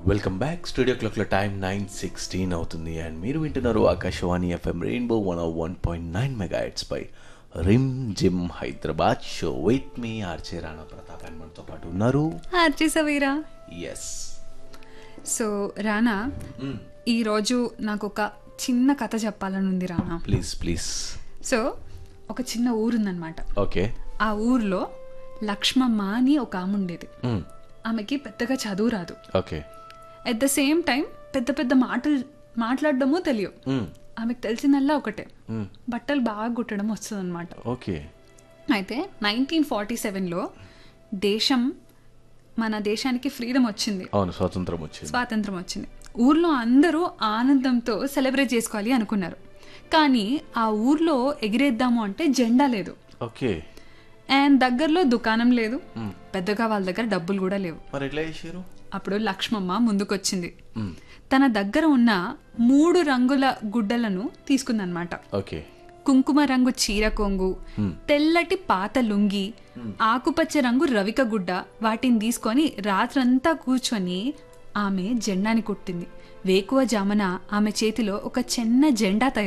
welcome back studio క్లాక్లో time nine sixteen అవుతుంది and మీరు వింటున్నారు Akashvani FM rainbow one one point nine mega పై Rimjhim Hyderabad show with me ఆర్చే రాణా ప్రతాప్ అండ్ మనతో పాటు ఉన్నారు ఆర్చేసవీరా ఎస్ సో రానా ఈరోజు నాకు ఒక చిన్న కథ చెప్పాలని ఉంది రానా ప్లీజ్ ప్లీజ్ సో ఒక చిన్న ఊరుందనమాట ఓకే ఆ ఊర్లో లక్ష్మమ్మ అని ఒక ఆమె ఉండేది ఆమెకి పెద్దగా చదువు రాదు okay at the same time పెద్ద పెద్ద మాటలు మాట్లాడడమో తెలియవు ఆమెకు తెలిసిందల్లా ఒకటే బట్టలు బాగా కుట్టడం వస్తుంది అనమాట ఓకే అయితే నైన్టీన్ ఫార్టీ సెవెన్లో దేశం మన దేశానికి ఫ్రీడమ్ వచ్చింది అవును స్వాతంత్రం వచ్చింది స్వాతంత్రం వచ్చింది ఊర్లో అందరూ ఆనందంతో సెలబ్రేట్ చేసుకోవాలి అనుకున్నారు కానీ ఆ ఊర్లో ఎగిరేద్దాము అంటే జెండా లేదు ఓకే అండ్ దగ్గరలో దుకాణం లేదు పెద్దగా వాళ్ళ దగ్గర డబ్బులు కూడా లేవు మరి ఎట్లా చేసారు అప్పుడు లక్ష్మమ్మ ముందుకొచ్చింది తన దగ్గర ఉన్న మూడు రంగుల గుడ్డలను తీసుకుందనమాట ఓకే కుంకుమ రంగు చీర కొంగు తెల్లటి పాత లుంగి ఆకుపచ్చ రంగు రవిక గుడ్డ వాటిని తీసుకొని రాత్రంతా కూర్చొని ఆమె జెండాని కుట్టింది వేకువ జామున ఆమె చేతిలో ఒక చిన్న జెండా తయారు